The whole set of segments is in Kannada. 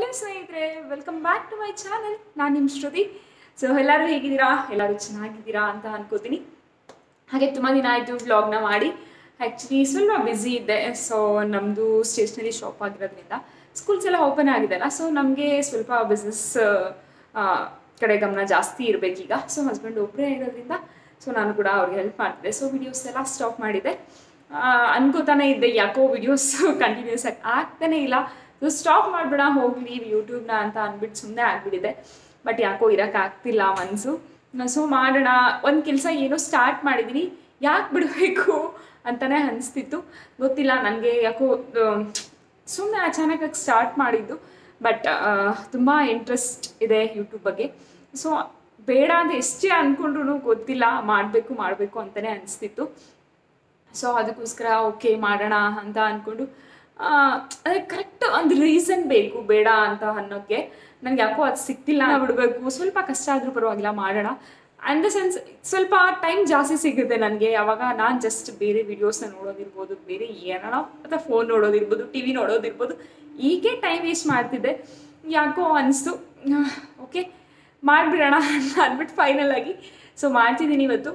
ಸ್ನೇಹಿತರೆ welcome back to my channel ನಾನು ನಿಮ್ಮ ಶ್ರುತಿ ಸೊ ಎಲ್ಲರೂ ಹೇಗಿದ್ದೀರಾ ಎಲ್ಲರೂ ಚೆನ್ನಾಗಿದ್ದೀರಾ ಅಂತ ಅನ್ಕೋತೀನಿ ಹಾಗೆ ತುಂಬ ದಿನ ಆಯಿತು ವ್ಲಾಗ್ನ ಮಾಡಿ ಆ್ಯಕ್ಚುಲಿ ಸ್ವಲ್ಪ ಬ್ಯುಸಿ ಇದ್ದೆ ಸೊ ನಮ್ಮದು ಸ್ಟೇಷ್ನರಿ ಶಾಪ್ ಆಗಿರೋದ್ರಿಂದ ಸ್ಕೂಲ್ಸ್ ಎಲ್ಲ ಓಪನ್ ಆಗಿದೆಲ್ಲ ಸೊ ನಮಗೆ ಸ್ವಲ್ಪ ಬಿಸ್ನೆಸ್ ಕಡೆ ಗಮನ ಜಾಸ್ತಿ ಇರಬೇಕೀಗ ಸೊ ಹಸ್ಬೆಂಡ್ ಒಬ್ಬರೇ ಇರೋದ್ರಿಂದ ಸೊ ನಾನು ಕೂಡ ಅವ್ರಿಗೆ ಹೆಲ್ಪ್ ಮಾಡ್ತಿದ್ದೆ ಸೊ ವಿಡಿಯೋಸ್ ಎಲ್ಲ ಸ್ಟಾಪ್ ಮಾಡಿದೆ ಆ, ಅನ್ಕೋತಾನೆ ಇದ್ದೆ ಯಾಕೋ ವಿಡಿಯೋಸ್ ಕಂಟಿನ್ಯೂಸ್ ಆಗಿ ಆಗ್ತಾನೆ ಇಲ್ಲ ಸೊ ಸ್ಟಾಪ್ ಮಾಡ್ಬೇಡ ಹೋಗ್ಲಿ ಯೂಟ್ಯೂಬ್ನ ಅಂತ ಅಂದ್ಬಿಟ್ಟು ಸುಮ್ಮನೆ ಆಗಿಬಿಟ್ಟಿದೆ ಬಟ್ ಯಾಕೋ ಇರೋಕ್ಕಾಗ್ತಿಲ್ಲ ಮನಸ್ಸು ಸೊ ಮಾಡೋಣ ಒಂದು ಕೆಲಸ ಏನೋ ಸ್ಟಾರ್ಟ್ ಮಾಡಿದ್ದೀನಿ ಯಾಕೆ ಬಿಡಬೇಕು ಅಂತಲೇ ಅನಿಸ್ತಿತ್ತು ಗೊತ್ತಿಲ್ಲ ನನಗೆ ಯಾಕೋ ಸುಮ್ಮನೆ ಅಚಾನಕಾಗಿ ಸ್ಟಾರ್ಟ್ ಮಾಡಿದ್ದು ಬಟ್ ತುಂಬ ಇಂಟ್ರೆಸ್ಟ್ ಇದೆ ಯೂಟ್ಯೂಬ್ ಬಗ್ಗೆ ಸೊ ಬೇಡ ಅಂತ ಎಷ್ಟೇ ಅಂದ್ಕೊಂಡ್ರು ಗೊತ್ತಿಲ್ಲ ಮಾಡಬೇಕು ಮಾಡಬೇಕು ಅಂತಲೇ ಅನಿಸ್ತಿತ್ತು ಸೊ ಅದಕ್ಕೋಸ್ಕರ ಓಕೆ ಮಾಡೋಣ ಅಂತ ಅಂದ್ಕೊಂಡು ಅದೇ ಕರೆಕ್ಟ್ ಒಂದು ರೀಸನ್ ಬೇಕು ಬೇಡ ಅಂತ ಅನ್ನೋಕ್ಕೆ ನನಗೆ ಯಾಕೋ ಅದು ಸಿಕ್ತಿಲ್ಲ ಬಿಡಬೇಕು ಸ್ವಲ್ಪ ಕಷ್ಟ ಆದರೂ ಪರವಾಗಿಲ್ಲ ಮಾಡೋಣ ಆ್ಯಂಡ್ ದ ಸೆನ್ಸ್ ಸ್ವಲ್ಪ ಟೈಮ್ ಜಾಸ್ತಿ ಸಿಗುತ್ತೆ ನನಗೆ ಯಾವಾಗ ನಾನು ಜಸ್ಟ್ ಬೇರೆ ವೀಡಿಯೋಸ್ನ ನೋಡೋದಿರ್ಬೋದು ಬೇರೆ ಏನಾರ ಅಥವಾ ಫೋನ್ ನೋಡೋದಿರ್ಬೋದು ಟಿ ವಿ ನೋಡೋದಿರ್ಬೋದು ಹೀಗೆ ಟೈಮ್ ವೇಸ್ಟ್ ಮಾಡ್ತಿದ್ದೆ ಯಾಕೋ ಅನಿಸ್ತು ಓಕೆ ಮಾಡಿಬಿಡೋಣ ಅಂತ ಅಂದ್ಬಿಟ್ಟು ಫೈನಲ್ ಆಗಿ ಸೊ ಮಾಡ್ತಿದ್ದೀನಿ ಇವತ್ತು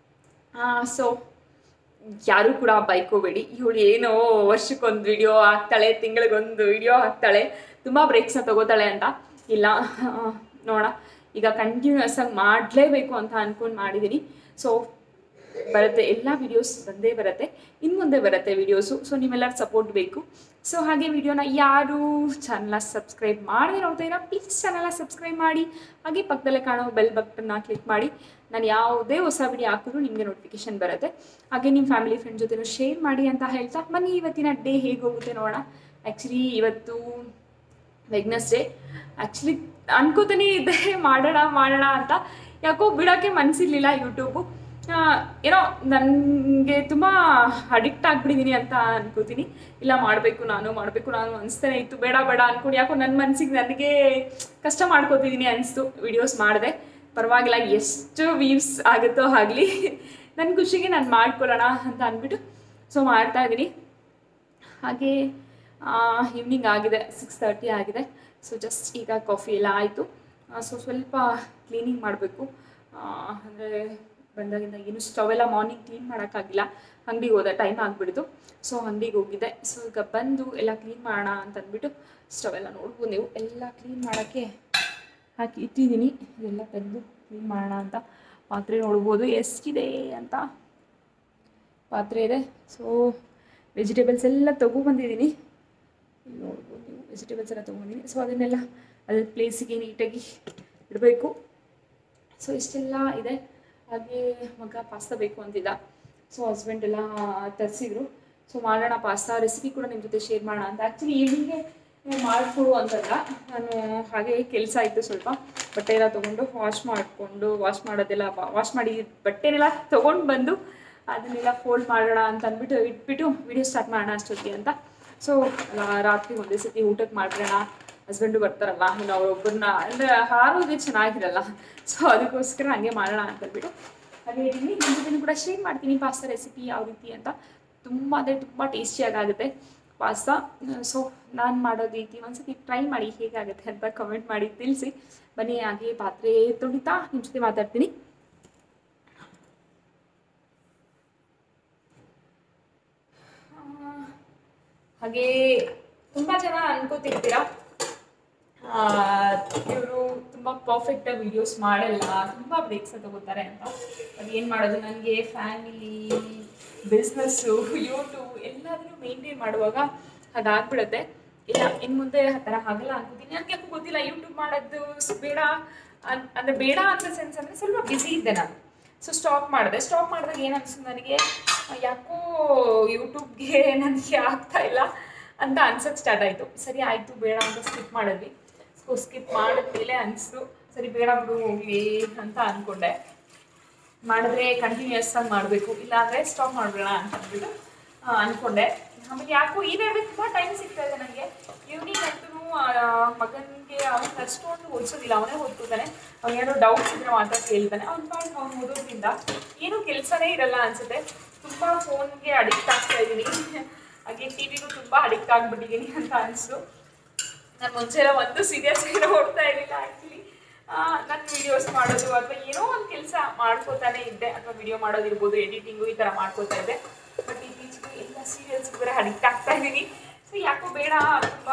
ಸೊ ಯಾರು ಕೂಡ ಬೈಕೋಬೇಡಿ ಇವಳು ಏನೋ ವರ್ಷಕ್ಕೊಂದು ವಿಡಿಯೋ ಹಾಕ್ತಾಳೆ ತಿಂಗಳಿಗೊಂದು ವಿಡಿಯೋ ಹಾಕ್ತಾಳೆ ತುಂಬ ಬ್ರೇಕ್ಸ್ನ ತಗೋತಾಳೆ ಅಂತ ಇಲ್ಲ ಆ, ನೋಡೋಣ ಈಗ ಕಂಟಿನ್ಯೂಸ್ ಆಗಿ ಮಾಡಲೇಬೇಕು ಅಂತ ಅಂದ್ಕೊಂಡು ಮಾಡಿದ್ದೀನಿ ಸೊ ಬರುತ್ತೆ ಎಲ್ಲ ವಿಡಿಯೋಸ್ ಬಂದೇ ಬರುತ್ತೆ ಇನ್ನು ಮುಂದೆ ಬರುತ್ತೆ ವಿಡಿಯೋಸು ಸೊ ನಿಮ್ಮೆಲ್ಲರ ಸಪೋರ್ಟ್ ಬೇಕು ಸೊ ಹಾಗೆ ವಿಡಿಯೋನ ಯಾರು ಚಾನಲ್ನ ಸಬ್ಸ್ಕ್ರೈಬ್ ಮಾಡದೆ ನೋಡ್ತಾ ಇರೋ ಪ್ಲೀಸ್ ಚಾನಲ್ನ ಸಬ್ಸ್ಕ್ರೈಬ್ ಮಾಡಿ ಹಾಗೆ ಪಕ್ಕದಲ್ಲೇ ಕಾಣೋ ಬೆಲ್ ಬಟನ್ನ ಕ್ಲಿಕ್ ಮಾಡಿ ನಾನು ಯಾವುದೇ ಹೊಸ ವಿಡಿಯೋ ಹಾಕಿದ್ರು ನಿಮಗೆ ನೋಟಿಫಿಕೇಶನ್ ಬರುತ್ತೆ ಹಾಗೆ ನಿಮ್ಮ ಫ್ಯಾಮಿಲಿ ಫ್ರೆಂಡ್ ಜೊತೆ ಶೇರ್ ಮಾಡಿ ಅಂತ ಹೇಳ್ತಾ ಬನ್ನಿ ಇವತ್ತಿನ ಡೇ ಹೇಗೆ ಹೋಗುತ್ತೆ ನೋಡೋಣ ಆ್ಯಕ್ಚುಲಿ ಇವತ್ತು ವೆಗ್ನಸ್ಡೇ ಆ್ಯಕ್ಚುಲಿ ಅನ್ಕೋತಾನೆ ಇದ್ದೆ ಮಾಡೋಣ ಮಾಡೋಣ ಅಂತ ಯಾಕೋ ಬಿಡೋಕ್ಕೆ ಮನಸ್ಸಿರ್ಲಿಲ್ಲ ಯೂಟ್ಯೂಬು ಆ, ಏನೋ ನನಗೆ ತುಂಬ ಅಡಿಕ್ಟ್ ಆಗಿಬಿಟ್ಟಿದ್ದೀನಿ ಅಂತ ಅನ್ಕೋತೀನಿ ಇಲ್ಲ ಮಾಡಬೇಕು ನಾನು ಮಾಡಬೇಕು ನಾನು ಅನಿಸ್ತಾನೆ ಇತ್ತು ಬೇಡ ಬೇಡ ಅಂದ್ಕೊಂಡು ಯಾಕೋ ನನ್ನ ಮನಸ್ಸಿಗೆ ನನಗೆ ಕಷ್ಟ ಮಾಡ್ಕೋತಿದ್ದೀನಿ ಅನಿಸ್ತು ವಿಡಿಯೋಸ್ ಮಾಡಿದೆ ಪರವಾಗಿಲ್ಲ ಎಷ್ಟು ವ್ಯೂಸ್ ಆಗುತ್ತೋ ಆಗಲಿ ನನ್ನ ಖುಷಿಗೆ ನಾನು ಮಾಡ್ಕೊಳ್ಳೋಣ ಅಂತ ಅಂದ್ಬಿಟ್ಟು ಸೊ ಮಾಡ್ತಾ ಇದ್ದೀನಿ ಹಾಗೆ ಈವ್ನಿಂಗ್ ಆಗಿದೆ ಸಿಕ್ಸ್ ತರ್ಟಿ ಆಗಿದೆ ಸೊ ಜಸ್ಟ್ ಈಗ ಕಾಫಿ ಎಲ್ಲ ಆಯಿತು ಸೊ ಸ್ವಲ್ಪ ಕ್ಲೀನಿಂಗ್ ಮಾಡಬೇಕು ಅಂದರೆ ಬಂದಾಗಿಂದ ಏನು ಸ್ಟವ್ ಎಲ್ಲ ಮಾರ್ನಿಂಗ್ ಕ್ಲೀನ್ ಮಾಡೋಕ್ಕಾಗಿಲ್ಲ ಅಂಗಡಿಗೆ ಹೋದ ಟೈಮ್ ಆಗಿಬಿಡ್ತು ಸೊ ಅಂಗಡಿಗೆ ಹೋಗಿದ್ದೆ ಸೊ ಈಗ ಬಂದು ಎಲ್ಲ ಕ್ಲೀನ್ ಮಾಡೋಣ ಅಂತ ಅಂದ್ಬಿಟ್ಟು ಸ್ಟವ್ ಎಲ್ಲ ನೋಡ್ಬೋದು ನೀವು ಎಲ್ಲ ಕ್ಲೀನ್ ಮಾಡೋಕ್ಕೆ ಹಾಕಿ ಇಟ್ಟಿದ್ದೀನಿ ಇದೆಲ್ಲ ತೆಗೆದು ಕ್ಲೀನ್ ಮಾಡೋಣ ಅಂತ ಪಾತ್ರೆ ನೋಡ್ಬೋದು ಎಷ್ಟಿದೆ ಅಂತ ಪಾತ್ರೆ ಇದೆ ಸೊ ವೆಜಿಟೇಬಲ್ಸ್ ಎಲ್ಲ ತೊಗೊಬಂದಿದ್ದೀನಿ ಇಲ್ಲಿ ನೋಡ್ಬೋದು ನೀವು ವೆಜಿಟೇಬಲ್ಸ್ ಎಲ್ಲ ತೊಗೊಂಡಿದ್ದೀನಿ ಸೊ ಅದನ್ನೆಲ್ಲ ಅದ್ರ ಪ್ಲೇಸಿಗೆ ನೀಟಾಗಿ ಇಡಬೇಕು ಸೊ ಇಷ್ಟೆಲ್ಲ ಇದೆ ಹಾಗೆ ಮಗ ಪಾಸ್ತಾ ಬೇಕು ಅಂತಿದ್ದ ಸೊ ಹಸ್ಬೆಂಡ್ ಎಲ್ಲ ತರಿಸಿದ್ರು ಸೊ ಮಾಡೋಣ ಪಾಸ್ತಾ ರೆಸಿಪಿ ಕೂಡ ನಿಮ್ಮ ಜೊತೆ ಶೇರ್ ಮಾಡೋಣ ಅಂತ ಆ್ಯಕ್ಚುಲಿ ಈವ್ನಿಂಗೆ ಮಾಡಿಕೊಡು ಅಂತಲ್ಲ ನಾನು ಹಾಗೆ ಕೆಲಸ ಇತ್ತು ಸ್ವಲ್ಪ ಬಟ್ಟೆ ಎಲ್ಲ ತೊಗೊಂಡು ವಾಶ್ ಮಾಡಿಕೊಂಡು ವಾಶ್ ಮಾಡೋದೆಲ್ಲ ವಾಶ್ ಮಾಡಿ ಬಟ್ಟೆನೆಲ್ಲ ತೊಗೊಂಡು ಬಂದು ಅದನ್ನೆಲ್ಲ ಫೋಲ್ಡ್ ಮಾಡೋಣ ಅಂತ ಅಂದ್ಬಿಟ್ಟು ಇಟ್ಬಿಟ್ಟು ವಿಡಿಯೋ ಸ್ಟಾರ್ಟ್ ಮಾಡೋಣ ಅಷ್ಟೊತ್ತಿಗೆ ಅಂತ ಸೊ ರಾತ್ರಿ ಒಂದೇ ಸತಿ ಊಟಕ್ಕೆ ಮಾಡಿಬಿಡೋಣ ಹಸ್ಬೆಂಡು ಬರ್ತಾರಲ್ಲ ಇನ್ನು ಅವರೊಬ್ಬರನ್ನ ಅಂದರೆ ಹಾರೋದೇ ಚೆನ್ನಾಗಿರಲ್ಲ ಸೊ ಅದಕ್ಕೋಸ್ಕರ ಹಂಗೆ ಮಾಡೋಣ ಅಂತ ಅಂದ್ಬಿಟ್ಟು ಹಾಗೆ ಇದ್ದೀನಿ ನಿಮ್ಮ ಜೊತೆ ಕೂಡ ಶೇರ್ ಮಾಡ್ತೀನಿ ಪಾಸ್ತಾ ರೆಸಿಪಿ ಯಾವ ರೀತಿ ಅಂತ ತುಂಬ ಅಂದರೆ ತುಂಬ ಟೇಸ್ಟಿಯಾಗುತ್ತೆ ಪಾಸ್ತಾ ಸೊ ನಾನು ಮಾಡೋದು ರೀತಿ ಒಂದ್ಸತಿ ಟ್ರೈ ಮಾಡಿ ಹೇಗಾಗುತ್ತೆ ಅಂತ ಕಮೆಂಟ್ ಮಾಡಿ ತಿಳಿಸಿ ಬನ್ನಿ ಹಾಗೆ ಪಾತ್ರೆ ತೊಳಿತಾ ನಿಮ್ಮ ಜೊತೆ ಮಾತಾಡ್ತೀನಿ ಆ, ಹಾಗೆ ತುಂಬ ಜನ ಅನ್ಕೋತಿರ್ತೀರಾ ಇವರು ತುಂಬ ಪರ್ಫೆಕ್ಟಾಗಿ ವಿಡಿಯೋಸ್ ಮಾಡಲ್ಲ ತುಂಬ ಬ್ರೇಕ್ಸ್ ತಗೋತಾರೆ ಅಂತ ಅದು ಏನು ಮಾಡೋದು ನನಗೆ ಫ್ಯಾಮಿಲಿ ಬಿಸ್ನೆಸ್ಸು ಯೂಟ್ಯೂಬ್ ಎಲ್ಲದನ್ನು ಮೇಂಟೈನ್ ಮಾಡುವಾಗ ಅದಾಗ್ಬಿಡುತ್ತೆ ಇಲ್ಲ ಇನ್ನು ಮುಂದೆ ಆ ಥರ ಆಗಲ್ಲ ಅನ್ಕೋತೀನಿ ನನಗೆ ಯಾಕೋ ಗೊತ್ತಿಲ್ಲ ಯೂಟ್ಯೂಬ್ ಮಾಡೋದು ಸ್- ಬೇಡ ಅನ್ ಅಂದರೆ ಬೇಡ ಅಂತ ಸೆನ್ಸ್ ಅಂದರೆ ಸ್ವಲ್ಪ ಬ್ಯುಸಿ ಇದ್ದೆ ನಾನು ಸೊ ಸ್ಟಾಪ್ ಮಾಡಿದೆ ಸ್ಟಾಪ್ ಮಾಡಿದಾಗ ಏನು ಅನಿಸ್ತು ನನಗೆ ಆ, ಯಾಕೋ ಯೂಟ್ಯೂಬ್ಗೆ ನನಗೆ ಆಗ್ತಾ ಇಲ್ಲ ಅಂತ ಅನ್ಸೋಕ್ಕೆ ಸ್ಟಾರ್ಟ್ ಆಯಿತು ಸರಿ ಆಯಿತು ಬೇಡ ಅಂತ ಸ್ಕಿಪ್ ಮಾಡಿದ್ವಿ ಸೊ ಸ್ಕಿಪ್ ಮಾಡಿದ್ಮೇಲೆ ಅನಿಸ್ತು ಸರಿ ಬೇಡ ಬಿಡು ಹೋಗ್ಲಿ ಅಂತ ಅಂದ್ಕೊಂಡೆ ಮಾಡಿದ್ರೆ ಕಂಟಿನ್ಯೂಸ್ ಆಗಿ ಮಾಡಬೇಕು ಇಲ್ಲಾಂದರೆ ಸ್ಟಾಪ್ ಮಾಡಬೇಡ ಅಂತ ಅಂದ್ಬಿಟ್ಟು ಆ, ಅಂದ್ಕೊಂಡೆ ಆಮೇಲೆ ಯಾಕೋ ಈ ನಡುವೆ ತುಂಬ ಟೈಮ್ ಸಿಗ್ತಾ ಇದೆ ನನಗೆ ಈವ್ನಿಂಗ್ ಅಂತೂ ಮಗನಿಗೆ ಅವನಿಗೆ ಅಷ್ಟೊಂದು ಓದಿಸೋದಿಲ್ಲ ಅವನೇ ಓದ್ಕೋತಾನೆ ಅವ್ನಿಗೇನೋ ಡೌಟ್ಸ್ ಇದ್ರೆ ಮಾತ್ರ ಕೇಳ್ತಾನೆ ಅವ್ನ ಪಾಡ್ ಅವ್ನು ಓದೋದ್ರಿಂದ ಏನೂ ಕೆಲಸನೇ ಇರಲ್ಲ ಅನ್ಸುತ್ತೆ ತುಂಬ ಫೋನ್ಗೆ ಅಡಿಕ್ಟ್ ಆಗ್ತಾ ಇದ್ದೀನಿ ಹಾಗೆ ಟಿ ವಿಗೂ ತುಂಬ ಅಡಿಕ್ಟ್ ಆಗಿಬಿಟ್ಟಿದ್ದೀನಿ ಅಂತ ಅನಿಸ್ತು ನಾನು ಮುಂಚೆ ಎಲ್ಲ ಒಂದು ಸೀರಿಯಸ್ ಆಗಿ ನೋಡ್ತಾ ಇರಲಿಲ್ಲ ಆ್ಯಕ್ಚುಲಿ ನನ್ನ ವಿಡಿಯೋಸ್ ಮಾಡೋದು ಅಥವಾ ಏನೋ ಒಂದು ಕೆಲಸ ಮಾಡ್ಕೋತಾನೆ ಇದ್ದೆ ಅಥವಾ ವಿಡಿಯೋ ಮಾಡೋದಿರ್ಬೋದು ಎಡಿಟಿಂಗು ಈ ಥರ ಮಾಡ್ಕೋತಾ ಇದ್ದೆ ಬಟ್ ಇತ್ತೀಚೆಗೆ ಎಲ್ಲ ಸೀರಿಯಲ್ಸ್ ಬರ ಅಡಿಕ್ಟ್ ಆಗ್ತಾ ಇದ್ದೀನಿ ಸೊ ಯಾಕೋ ಬೇಡ ತುಂಬ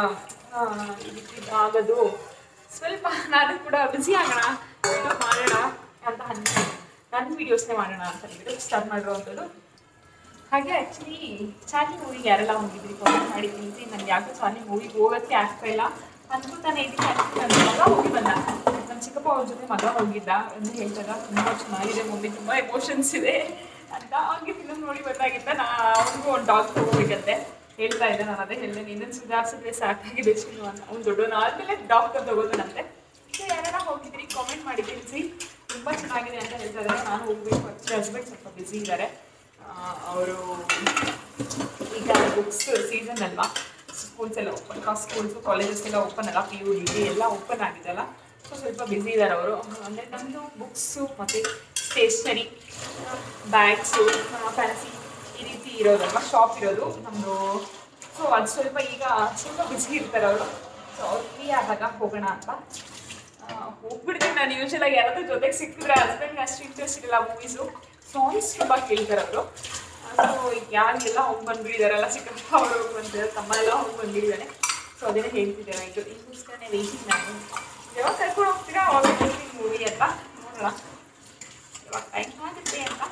ಆಗೋದು ಸ್ವಲ್ಪ ನಾನು ಕೂಡ ಬ್ಯುಸಿ ಆಗೋಣ ವಿಡಿಯೋ ಮಾಡೋಣ ಅಂತ ಅನ್ಸಿ ನನ್ನ ವೀಡಿಯೋಸ್ನೇ ಮಾಡೋಣ ಅಂತ ಹೇಳ್ಬಿಟ್ಟು ಸ್ಟಾರ್ಟ್ ಮಾಡಿರೋವಂಥದ್ದು ಹಾಗೆ ಆ್ಯಕ್ಚುಲಿ ಚಾರ್ಲಿ ಮೂವಿಗೆ ಯಾರೆಲ್ಲ ಹೋಗಿದ್ರಿ ಕಾಮೆಂಟ್ ಮಾಡಿ ತಿಳಿಸಿ ನನಗೆ ಯಾಕೋ ಚಾರ್ಲಿ ಮೂವಿಗೆ ಹೋಗೋಕ್ಕೆ ಆಗ್ತಾ ಇಲ್ಲ ಅನ್ಕೋತಾನೆ ಇದ್ದೀನಿ ನನ್ನ ಮಗ ಹೋಗಿ ಬಂದ ನಮ್ಮ ಚಿಕ್ಕಪ್ಪ ಅವ್ರ ಜೊತೆ ಮಗ ಹೋಗಿದ್ದ ಅಂತ ಹೇಳಿದಾಗ ತುಂಬ ಚೆನ್ನಾಗಿದೆ ಮೂವಿ ತುಂಬ ಎಮೋಷನ್ಸ್ ಇದೆ ಅಂತ ಅವ್ನಿಗೆ ಫಿಲಮ್ ನೋಡಿ ಬಂದಾಗಿದ್ದ ನಾ ಅವ್ನಿಗೂ ಒಂದು ಡಾಗ್ ತಗೋಬೇಕಂತೆ ಹೇಳ್ತಾ ಇದ್ದೆ ನಾನು ಅದೇ ಹೇಳಿದೆ ನಿನ್ನನ್ನು ಸುಧಾರಿಸಿದ್ರೆ ಸಾಕಾಗಿದೆ ಚಿನ್ನು ಅಂತ ಅವ್ನು ದೊಡ್ಡವನು ಆದಮೇಲೆ ಡಾಕ್ಟರ್ ತಗೋತಾನಂತೆ ಸೊ ಯಾರೆಲ್ಲ ಹೋಗಿದ್ರಿ ಕಾಮೆಂಟ್ ಮಾಡಿ ತಿಳಿಸಿ ತುಂಬ ಚೆನ್ನಾಗಿದೆ ಅಂತ ಹೇಳ್ತಾ ಇದ್ದಾರೆ ನಾನು ಹೋಗಬೇಕು ಆ್ಯಕ್ಚುಲಿ ಹಸ್ಬೆಂಡ್ ಸ್ವಲ್ಪ ಬ್ಯುಸಿ ಇದ್ದಾರೆ ಅವರು ಈಗ ಬುಕ್ಸ್ ಸೀಸನ್ ಅಲ್ವಾ ಸ್ಕೂಲ್ಸ್ ಎಲ್ಲ ಓಪನ್ ಸ್ಕೂಲ್ಸು ಕಾಲೇಜಸ್ ಎಲ್ಲ ಓಪನ್ ಅಲ್ಲ ಪಿ ಯು ಡಿಗ್ರಿ ಎಲ್ಲ ಓಪನ್ ಆಗಿದೆಲ್ಲ ಸೊ ಸ್ವಲ್ಪ ಬ್ಯುಸಿ ಇದ್ದಾರೆ ಅವರು ಅಂದರೆ ನಮ್ಮದು ಬುಕ್ಸು ಮತ್ತು ಸ್ಟೇಷ್ನರಿ ಬ್ಯಾಗ್ಸು ಫ್ಯಾನ್ಸಿ ಈ ರೀತಿ ಇರೋದಲ್ವ ಶಾಪ್ ಇರೋದು ನಮ್ಮದು ಸೊ ಅದು ಸ್ವಲ್ಪ ಈಗ ಸ್ವಲ್ಪ ಬ್ಯುಸಿ ಇರ್ತಾರೆ ಅವರು ಸೊ ಅವ್ರು ಫ್ರೀ ಆದಾಗ ಹೋಗೋಣ ಅಂತ ಆ, ಹೋಗ್ಬಿಡ್ತೀನಿ ನಾನು ಯೂಶಲಾಗಿ ಯಾರಾದ್ರೂ ಜೊತೆಗೆ ಸಿಕ್ಕಿದ್ರೆ ಹಸ್ಬೆಂಡ್ಗೆ ಅಷ್ಟು ಇಂಟ್ರೆಸ್ಟ್ ಇರಲ್ಲ ಮೂವೀಸು ಸಾಂಗ್ಸ್ ತುಂಬ ಕೇಳ್ತಾರೆ ಅವರು ಸೊ ಯಾರಿಗೆಲ್ಲ ಹೋಗಿ ಬಂದ್ಬಿಟ್ಟಿದಾರಲ್ಲ ಚಿಕ್ಕಪ್ಪ ಅವರು ಹೋಗಿ ಬಂದಿದ್ದಾರೆ ತಮ್ಮ ಎಲ್ಲ ಹೋಗಿ ಬಂದಿದ್ದಾನೆ ಸೊ ಅದೇನೇ ಹೇಳ್ತಿದ್ದಾರೆ ಇದು ಇದಕ್ಕೋಸ್ಕರನೇ ವೆಯ್ಟಿಂಗ್ ನಾನು ಯಾವಾಗ ಕರ್ಕೊಂಡು ಹೋಗ್ತೀರಾ ಅವಾಗ ಹೋಗ್ತೀನಿ ಮೂವಿ ಅಂತ ನೋಡೋಣ ಯಾವಾಗ ಟೈಮ್ ಆಗುತ್ತೆ ಅಂತ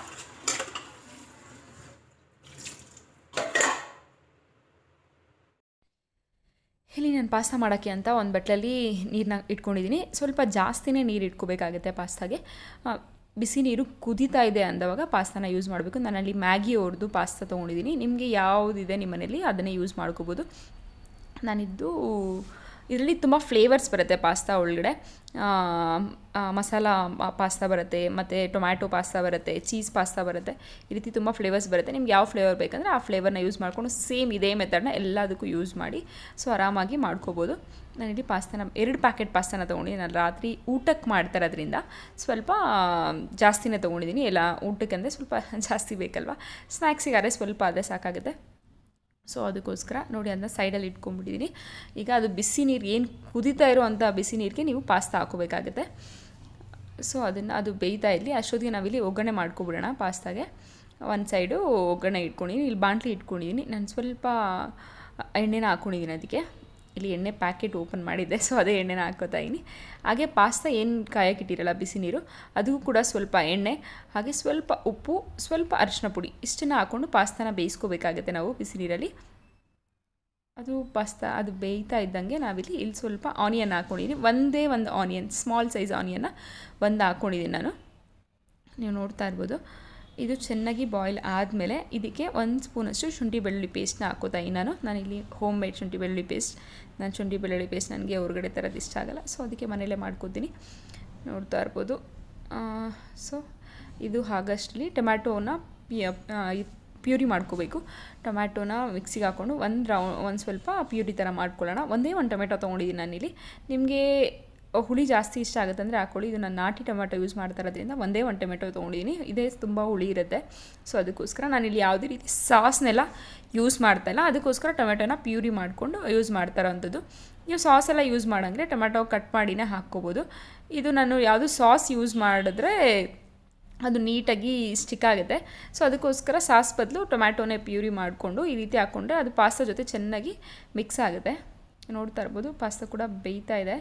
ಇಲ್ಲಿ ನಾನು ಪಾಸ್ತಾ ಮಾಡೋಕ್ಕೆ ಅಂತ ಒಂದು ಬಟ್ಲಲ್ಲಿ ನೀರನ್ನ ಇಟ್ಕೊಂಡಿದ್ದೀನಿ ಸ್ವಲ್ಪ ಜಾಸ್ತಿನೇ ನೀರು ಇಟ್ಕೋಬೇಕಾಗುತ್ತೆ ಪಾಸ್ತಾಗೆ ಆ, ಬಿಸಿ ನೀರು ಕುದೀತಾ ಇದೆ ಅಂದವಾಗ ಪಾಸ್ತಾನ ಯೂಸ್ ಮಾಡಬೇಕು ನಾನಲ್ಲಿ ಮ್ಯಾಗಿ ಅವ್ರದ್ದು ಪಾಸ್ತಾ ತೊಗೊಂಡಿದ್ದೀನಿ ನಿಮಗೆ ಯಾವುದಿದೆ ನಿಮ್ಮ ಮನೇಲಿ ಅದನ್ನೇ ಯೂಸ್ ಮಾಡ್ಕೋಬೋದು ನಾನಿದ್ದು ಇದರಲ್ಲಿ ತುಂಬ ಫ್ಲೇವರ್ಸ್ ಬರುತ್ತೆ ಪಾಸ್ತಾ ಒಳಗಡೆ ಆ, ಆ, ಮಸಾಲ ಪಾಸ್ತಾ ಬರುತ್ತೆ ಮತ್ತು ಟೊಮ್ಯಾಟೊ ಪಾಸ್ತಾ ಬರುತ್ತೆ ಚೀಸ್ ಪಾಸ್ತಾ ಬರುತ್ತೆ ಈ ರೀತಿ ತುಂಬ ಫ್ಲೇವರ್ಸ್ ಬರುತ್ತೆ ನಿಮ್ಗೆ ಯಾವ ಫ್ಲೇವರ್ ಬೇಕಂದರೆ ಆ ಫ್ಲೇವರ್ನ ಯೂಸ್ ಮಾಡಿಕೊಂಡು ಸೇಮ್ ಇದೇ ಮೆಥಡ್ನ ಎಲ್ಲದಕ್ಕೂ ಯೂಸ್ ಮಾಡಿ ಸೊ ಆರಾಮಾಗಿ ಮಾಡ್ಕೋಬೋದು ನಾನಿಲ್ಲಿ ಪಾಸ್ತಾನ ಎರಡು ಪ್ಯಾಕೆಟ್ ಪಾಸ್ತಾನ ತೊಗೊಂಡಿದ್ದೀನಿ ನಾನು ರಾತ್ರಿ ಊಟಕ್ಕೆ ಮಾಡ್ತಾರೋದ್ರಿಂದ ಸ್ವಲ್ಪ ಜಾಸ್ತಿನೇ ತೊಗೊಂಡಿದ್ದೀನಿ ಎಲ್ಲ ಊಟಕ್ಕೆ ಅಂದರೆ ಸ್ವಲ್ಪ ಜಾಸ್ತಿ ಬೇಕಲ್ವ ಸ್ನ್ಯಾಕ್ಸಿಗಾದ್ರೆ ಸ್ವಲ್ಪ ಆದರೆ ಸಾಕಾಗುತ್ತೆ ಸೊ ಅದಕ್ಕೋಸ್ಕರ ನೋಡಿ ಅದನ್ನ ಸೈಡಲ್ಲಿ ಇಟ್ಕೊಂಡ್ಬಿಟ್ಟಿದ್ದೀನಿ ಈಗ ಅದು ಬಿಸಿ ನೀರು ಏನು ಕುದೀತಾ ಇರೋವಂಥ ಬಿಸಿ ನೀರಿಗೆ ನೀವು ಪಾಸ್ತಾ ಹಾಕೋಬೇಕಾಗುತ್ತೆ ಸೊ ಅದನ್ನು ಅದು ಬೇಯ್ತಾ ಇರಲಿ ಅಷ್ಟೊತ್ತಿಗೆ ನಾವಿಲ್ಲಿ ಒಗ್ಗರಣೆ ಮಾಡ್ಕೊಬಿಡೋಣ ಪಾಸ್ತಾಗೆ ಒಂದು ಸೈಡು ಒಗ್ಗರಣೆ ಇಟ್ಕೊಂಡಿದ್ದೀನಿ ಇಲ್ಲಿ ಬಾಣಲಿ ಇಟ್ಕೊಂಡಿದ್ದೀನಿ ನಾನು ಸ್ವಲ್ಪ ಎಣ್ಣೆನ ಹಾಕ್ಕೊಂಡಿದ್ದೀನಿ ಅದಕ್ಕೆ ಇಲ್ಲಿ ಎಣ್ಣೆ ಪ್ಯಾಕೆಟ್ ಓಪನ್ ಮಾಡಿದ್ದೆ ಸೊ ಅದೇ ಎಣ್ಣೆನ ಹಾಕ್ಕೋತಾ ಇದ್ದೀನಿ ಹಾಗೆ ಪಾಸ್ತಾ ಏನು ಕಾಯಕ್ಕಿಟ್ಟಿರಲ್ಲ ಬಿಸಿ ನೀರು ಅದಕ್ಕೂ ಕೂಡ ಸ್ವಲ್ಪ ಎಣ್ಣೆ ಹಾಗೆ ಸ್ವಲ್ಪ ಉಪ್ಪು ಸ್ವಲ್ಪ ಅರಿಶಿನ ಪುಡಿ ಇಷ್ಟನ್ನು ಹಾಕ್ಕೊಂಡು ಪಾಸ್ತಾನ ಬೇಯಿಸ್ಕೋಬೇಕಾಗುತ್ತೆ ನಾವು ಬಿಸಿ ನೀರಲ್ಲಿ ಅದು ಪಾಸ್ತಾ ಅದು ಬೇಯ್ತಾ ಇದ್ದಂಗೆ ನಾವಿಲ್ಲಿ ಇಲ್ಲಿ ಸ್ವಲ್ಪ ಆನಿಯನ್ ಹಾಕ್ಕೊಂಡಿದ್ದೀನಿ ಒಂದೇ ಒಂದು ಆನಿಯನ್ ಸ್ಮಾಲ್ ಸೈಜ್ ಆನಿಯನ್ನ ಒಂದು ಹಾಕ್ಕೊಂಡಿದ್ದೀನಿ ನಾನು ನೀವು ನೋಡ್ತಾ ಇರ್ಬೋದು ಇದು ಚೆನ್ನಾಗಿ ಬಾಯ್ಲ್ ಆದಮೇಲೆ ಇದಕ್ಕೆ ಒಂದು ಸ್ಪೂನಷ್ಟು ಶುಂಠಿ ಬೆಳ್ಳುಳ್ಳಿ ಪೇಸ್ಟ್ನ ಹಾಕೋತಾ ಇದ್ದೀನಿ ನಾನು ನಾನಿಲ್ಲಿ ಹೋಮ್ ಮೇಡ್ ಶುಂಠಿ ಬೆಳ್ಳುಳ್ಳಿ ಪೇಸ್ಟ್ ನಾನು ಶುಂಠಿ ಬೆಳ್ಳುಳ್ಳಿ ಪೇಸ್ಟ್ ನನಗೆ ಹೊರಗಡೆ ಥರದ್ದು ಇಷ್ಟ ಆಗಲ್ಲ ಸೊ ಅದಕ್ಕೆ ಮನೇಲೇ ಮಾಡ್ಕೋತೀನಿ ನೋಡ್ತಾ ಇರ್ಬೋದು ಸೊ ಇದು ಹಾಗಷ್ಟರಲ್ಲಿ ಟೊಮ್ಯಾಟೋನ ಪ್ಯೂರಿ ಮಾಡ್ಕೋಬೇಕು ಟೊಮ್ಯಾಟೋನ ಮಿಕ್ಸಿಗೆ ಹಾಕ್ಕೊಂಡು ಒಂದು ರೌ ಒಂದು ಸ್ವಲ್ಪ ಪ್ಯೂರಿ ಥರ ಮಾಡ್ಕೊಳ್ಳೋಣ ಒಂದೇ ಒಂದು ಟೊಮೆಟೊ ತೊಗೊಂಡಿದ್ದೀನಿ ನಾನಿಲ್ಲಿ ನಿಮಗೆ ಹುಳಿ ಜಾಸ್ತಿ ಇಷ್ಟ ಆಗುತ್ತೆ ಅಂದರೆ ಹಾಕ್ಕೊಳ್ಳಿ ಇದು ನಾನು ನಾಟಿ ಟೊಮೆಟೊ ಯೂಸ್ ಮಾಡ್ತಾ ಇರೋದ್ರಿಂದ ಒಂದೇ ಒಂದು ಟೊಮೆಟೊ ತೊಗೊಂಡಿದ್ದೀನಿ ಇದೇ ತುಂಬ ಹುಳಿ ಇರುತ್ತೆ ಸೊ ಅದಕ್ಕೋಸ್ಕರ ನಾನಿಲ್ಲಿ ಯಾವುದೇ ರೀತಿ ಸಾಸ್ನೆಲ್ಲ ಯೂಸ್ ಮಾಡ್ತಾ ಇಲ್ಲ ಅದಕ್ಕೋಸ್ಕರ ಟೊಮೆಟೊನ ಪ್ಯೂರಿ ಮಾಡಿಕೊಂಡು ಯೂಸ್ ಮಾಡ್ತಾ ಇರೋವಂಥದ್ದು ನೀವು ಸಾಸ್ ಎಲ್ಲ ಯೂಸ್ ಮಾಡಂಗೆ ಟೊಮೆಟೊ ಕಟ್ ಮಾಡಿನೇ ಹಾಕ್ಕೋಬೋದು ಇದು ನಾನು ಯಾವುದು ಸಾಸ್ ಯೂಸ್ ಮಾಡಿದ್ರೆ ಅದು ನೀಟಾಗಿ ಸ್ಟಿಕ್ ಆಗುತ್ತೆ ಸೊ ಅದಕ್ಕೋಸ್ಕರ ಸಾಸ್ ಬದಲು ಟೊಮ್ಯಾಟೋನೇ ಪ್ಯೂರಿ ಮಾಡಿಕೊಂಡು ಈ ರೀತಿ ಹಾಕ್ಕೊಂಡ್ರೆ ಅದು ಪಾಸ್ತಾ ಜೊತೆ ಚೆನ್ನಾಗಿ ಮಿಕ್ಸ್ ಆಗುತ್ತೆ ನೋಡ್ತಾ ಇರ್ಬೋದು ಪಾಸ್ತಾ ಕೂಡ ಬೇಯ್ತಾ ಇದೆ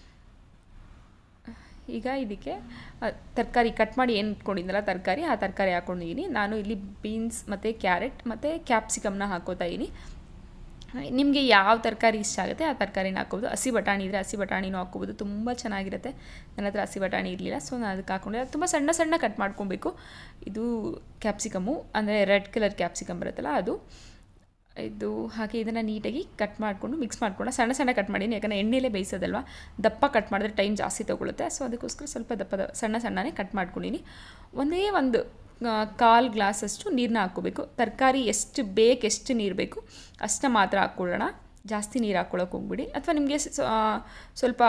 ಈಗ ಇದಕ್ಕೆ ತರಕಾರಿ ಕಟ್ ಮಾಡಿ ಏನು ಇಟ್ಕೊಂಡಿದ್ದಲ್ಲ ತರಕಾರಿ ಆ ತರಕಾರಿ ಹಾಕ್ಕೊಂಡಿದ್ದೀನಿ ನಾನು ಇಲ್ಲಿ ಬೀನ್ಸ್ ಮತ್ತು ಕ್ಯಾರೆಟ್ ಮತ್ತು ಕ್ಯಾಪ್ಸಿಕಮ್ನ ಹಾಕೋತಾ ಇದ್ದೀನಿ ನಿಮಗೆ ಯಾವ ತರಕಾರಿ ಇಷ್ಟ ಆಗುತ್ತೆ ಆ ತರಕಾರಿನ ಹಾಕೋಬೋದು ಹಸಿ ಬಟಾಣಿ ಇದ್ದರೆ ಹಸಿ ಬಟಾಣಿನೂ ಹಾಕ್ಕೋಬೋದು ತುಂಬ ಚೆನ್ನಾಗಿರುತ್ತೆ ನನ್ನ ಹತ್ರ ಹಸಿ ಬಟಾಣಿ ಇರಲಿಲ್ಲ ಸೊ ನಾನು ಅದಕ್ಕೆ ಹಾಕ್ಕೊಂಡೆ ತುಂಬ ಸಣ್ಣ ಸಣ್ಣ ಕಟ್ ಮಾಡ್ಕೊಬೇಕು ಇದು ಕ್ಯಾಪ್ಸಿಕಮ್ಮು ಅಂದರೆ ರೆಡ್ ಕಲರ್ ಕ್ಯಾಪ್ಸಿಕಮ್ ಬರುತ್ತಲ್ಲ ಅದು ಇದು ಹಾಗೆ ಇದನ್ನು ನೀಟಾಗಿ ಕಟ್ ಮಾಡಿಕೊಂಡು ಮಿಕ್ಸ್ ಮಾಡ್ಕೊಂಡು ಸಣ್ಣ ಸಣ್ಣ ಕಟ್ ಮಾಡೀನಿ ಯಾಕಂದರೆ ಎಣ್ಣೆಲೇ ಬೇಯಿಸೋದಲ್ವ ದಪ್ಪ ಕಟ್ ಮಾಡಿದ್ರೆ ಟೈಮ್ ಜಾಸ್ತಿ ತೊಗೊಳುತ್ತೆ ಸೊ ಅದಕ್ಕೋಸ್ಕರ ಸ್ವಲ್ಪ ದಪ್ಪದ ಸಣ್ಣ ಸಣ್ಣನೇ ಕಟ್ ಮಾಡ್ಕೊಂಡಿನಿ ಒಂದೇ ಒಂದು ಕಾಲು ಗ್ಲಾಸಷ್ಟು ನೀರನ್ನ ಹಾಕ್ಕೋಬೇಕು ತರಕಾರಿ ಎಷ್ಟು ಬೇಕು ಎಷ್ಟು ನೀರು ಬೇಕು ಅಷ್ಟನ್ನ ಮಾತ್ರ ಹಾಕ್ಕೊಳ್ಳೋಣ ಜಾಸ್ತಿ ನೀರು ಹಾಕ್ಕೊಳ್ಳೋಕೆ ಹೋಗ್ಬಿಡಿ ಅಥವಾ ನಿಮಗೆ ಸ್ವಲ್ಪ